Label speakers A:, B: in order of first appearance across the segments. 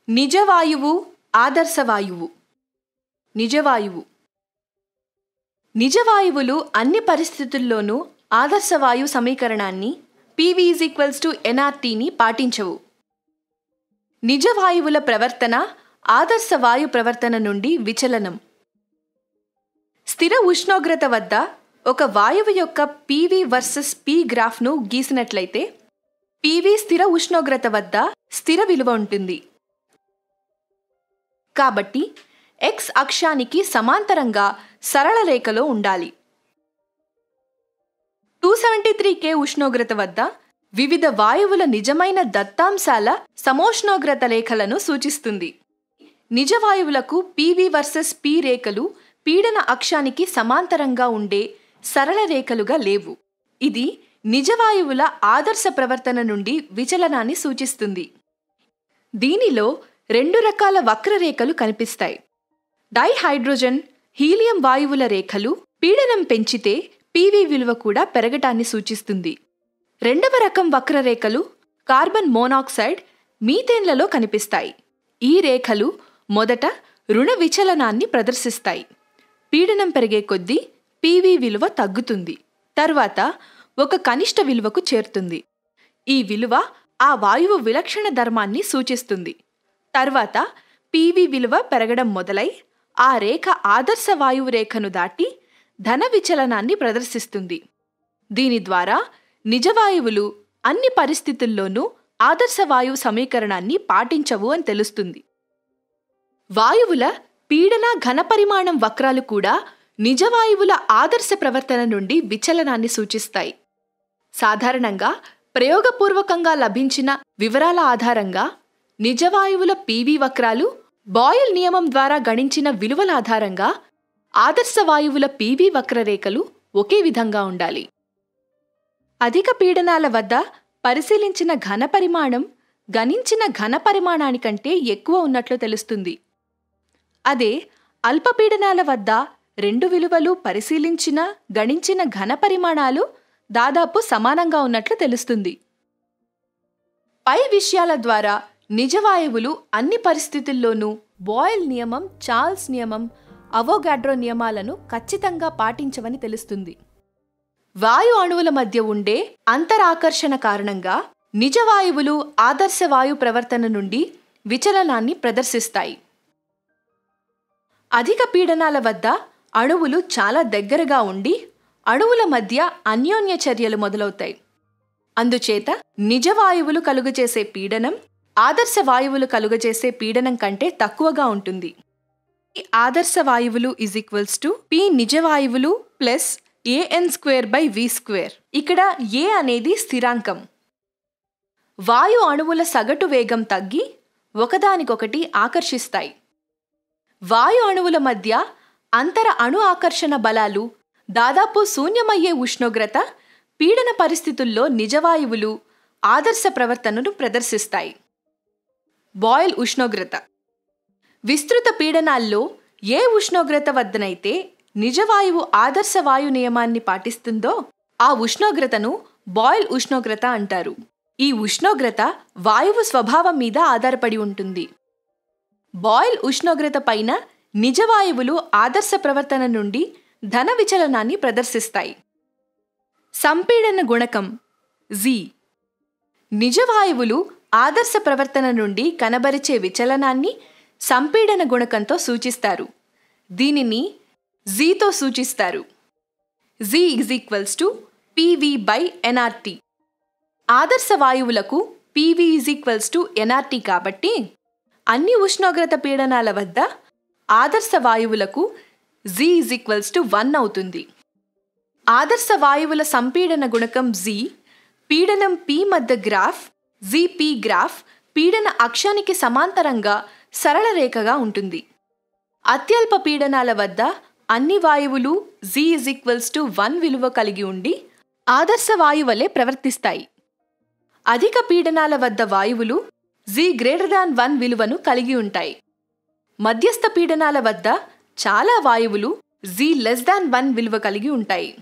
A: నిజవాయువు ఆదర్శవాయువు నిజవాయువు నిజవాయువులు అన్ని పరిస్థితుల్లోనూ ఆదర్శవాయు సమీకరణాన్ని పివి ఈజ్ ఈక్వల్స్ టు ఎన్ఆర్టీని పాటించవు నిజవాయువుల ప్రవర్తన ఆదర్శ వాయు ప్రవర్తన నుండి విచలనం స్థిర ఉష్ణోగ్రత వద్ద ఒక వాయువు యొక్క పివి వర్సెస్ పి గ్రాఫ్ను గీసినట్లయితే పివి స్థిర ఉష్ణోగ్రత వద్ద స్థిర విలువ ఉంటుంది కాబట్టి ఎక్స్ అక్షానికి సమాంతరంగా సరళ రేఖలో ఉండాలి టూ సెవెంటీ త్రీ కే ఉష్ణోగ్రత వద్ద వివిధ వాయువుల నిజమైన దత్తాంశాల సమోష్ణోగ్రత రేఖలను సూచిస్తుంది నిజ వాయువులకు పివి వర్సెస్ పి రేఖలు పీడన అక్షానికి సమాంతరంగా ఉండే సరళ రేఖలుగా లేవు ఇది నిజవాయువుల ఆదర్శ ప్రవర్తన నుండి విచలనాన్ని సూచిస్తుంది దీనిలో రెండు రకాల వక్రరేఖలు కనిపిస్తాయి డైహైడ్రోజన్ హీలియం వాయువుల రేఖలు పీడనం పెంచితే పీవీ విలువ కూడా పెరగటాన్ని సూచిస్తుంది రెండవ రకం వక్రరేఖలు కార్బన్ మోనాక్సైడ్ మీథేన్లలో కనిపిస్తాయి ఈ రేఖలు మొదట రుణ విచలనాన్ని ప్రదర్శిస్తాయి పీడనం పెరిగే కొద్దీ పీవీ విలువ తగ్గుతుంది తర్వాత ఒక కనిష్ట విలువకు చేరుతుంది ఈ విలువ ఆ వాయువు విలక్షణ ధర్మాన్ని సూచిస్తుంది తర్వాత పీవీ విలువ పెరగడం మొదలై ఆ రేఖ ఆదర్శ వాయువు రేఖను దాటి ధన విచలనాన్ని ప్రదర్శిస్తుంది దీని ద్వారా నిజవాయువులు అన్ని పరిస్థితుల్లోనూ ఆదర్శ వాయువు సమీకరణాన్ని పాటించవు అని తెలుస్తుంది వాయువుల పీడన ఘనపరిమాణం వక్రాలు కూడా నిజవాయువుల ఆదర్శ ప్రవర్తన నుండి విచలనాన్ని సూచిస్తాయి సాధారణంగా ప్రయోగపూర్వకంగా లభించిన వివరాల ఆధారంగా నిజవాయువుల పీవీ వక్రాలు బాయిల్ నియమం ద్వారా గణించిన విలువల ఆధారంగా ఆదర్శ వాయువుల పీవీ వక్రరేఖలు ఒకే విధంగా ఉండాలి అధిక పీడనాల వద్ద పరిశీలించిన ఘన పరిమాణం గణించిన ఘన పరిమాణానికంటే ఎక్కువ ఉన్నట్లు తెలుస్తుంది అదే అల్పపీడనాల వద్ద రెండు విలువలు పరిశీలించిన గణించిన ఘన పరిమాణాలు దాదాపు సమానంగా ఉన్నట్లు తెలుస్తుంది పై విషయాల ద్వారా నిజవాయువులు అన్ని పరిస్థితుల్లోనూ బాయిల్ నియమం చార్ల్స్ నియమం అవోగాడ్రో నియమాలను ఖచ్చితంగా పాటించవని తెలుస్తుంది వాయు అణువుల మధ్య ఉండే అంతరాకర్షణ కారణంగా నిజవాయువులు ఆదర్శ వాయు ప్రవర్తన నుండి విచలనాన్ని ప్రదర్శిస్తాయి అధిక పీడనాల వద్ద అణువులు చాలా దగ్గరగా ఉండి అణువుల మధ్య అన్యోన్య చర్యలు మొదలవుతాయి అందుచేత నిజవాయువులు కలుగజేసే పీడనం ఆదర్శ వాయువులు కలుగజేసే పీడనం కంటే తక్కువగా ఉంటుంది ఈ ఆదర్శ వాయువులు ఇజ్ ఈక్వల్స్ టు పి నిజవాయువులు plus AN square by V square ఇక్కడ ఏ అనేది స్థిరాంకం వాయు అణువుల సగటు వేగం తగ్గి ఒకదానికొకటి ఆకర్షిస్తాయి వాయు అణువుల మధ్య అంతర అణు ఆకర్షణ బలాలు దాదాపు శూన్యమయ్యే ఉష్ణోగ్రత పీడన పరిస్థితుల్లో నిజవాయువులు ఆదర్శ ప్రవర్తనను ప్రదర్శిస్తాయి బాయిల్ ఉష్ణోగ్రత విస్తృత పీడనాల్లో ఏ ఉష్ణోగ్రత వద్దనైతే నిజవాయువు ఆదర్శ వాయు నియమాన్ని పాటిస్తుందో ఆ ఉష్ణోగ్రతను బాయిల్ ఉష్ణోగ్రత అంటారు ఈ ఉష్ణోగ్రత వాయువు స్వభావం మీద ఆధారపడి ఉంటుంది బాయిల్ ఉష్ణోగ్రత పైన నిజవాయువులు ఆదర్శ ప్రవర్తన నుండి ధన విచలనాన్ని ప్రదర్శిస్తాయి సంపీడన గుణకం జీ నిజవాయువులు ఆదర్శ ప్రవర్తన నుండి కనబరిచే విచలనాన్ని సంపీడన గుణకంతో సూచిస్తారు దీనిని జీతో సూచిస్తారు G is equals to PV by NRT ఆదర్శ వాయువులకు PV is equals to NRT కాబట్టి అన్ని ఉష్ణోగ్రత పీడనాల వద్ద ఆదర్శ వాయువులకు G is equals to one అవుతుంది ఆదర్శ వాయువుల సంపీడన గుణకం జీ పీడనం పి మధ్య గ్రాఫ్ జీపీ గ్రాఫ్ పీడన అక్షానికి సమాంతరంగా సరళ రేఖగా ఉంటుంది అత్యల్ప పీడనాల వద్ద అన్ని వాయువులు G is equals to one విలువ కలిగి ఉండి ఆదర్శ వాయువలే ప్రవర్తిస్తాయి అధిక పీడనాల వద్ద వాయువులు జీ గ్రేటర్ దాన్ వన్ విలువను కలిగి ఉంటాయి మధ్యస్థ పీడనాల వద్ద చాలా వాయువులు జీ లెస్ దాన్ వన్ విలువ కలిగి ఉంటాయి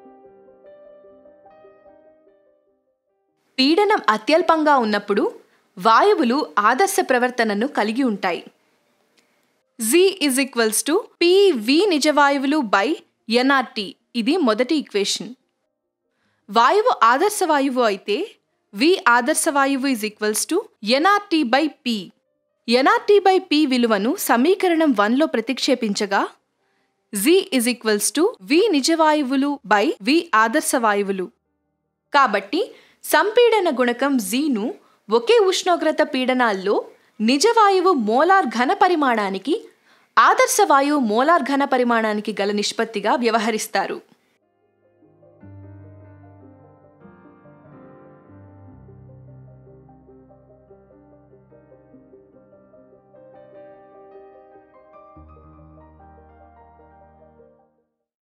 A: పీడనం అత్యల్పంగా ఉన్నప్పుడు వాయువులు ఆదర్శ ప్రవర్తనను కలిగి ఉంటాయి G is equals to PV నిజవాయువులు బై ఎన్ఆర్టీ ఇది మొదటి ఈక్వేషన్ వాయువు ఆదర్శ వాయువు అయితే వి ఆదర్శ వాయువు is equals to NRT by P NRT by P విలువను సమీకరణం వన్లో ప్రతిక్షేపించగా G is equals to V నిజవాయువులు బై వి ఆదర్శ వాయువులు కాబట్టి సంపీడన గుణకం జీను ఒకే ఉష్ణోగ్రత పీడనాల్లో నిజవాయువు మోలార్ ఘన పరిమాణానికి ఆదర్శ వాయువు మోలార్ ఘన పరిమాణానికి గల నిష్పత్తిగా వ్యవహరిస్తారు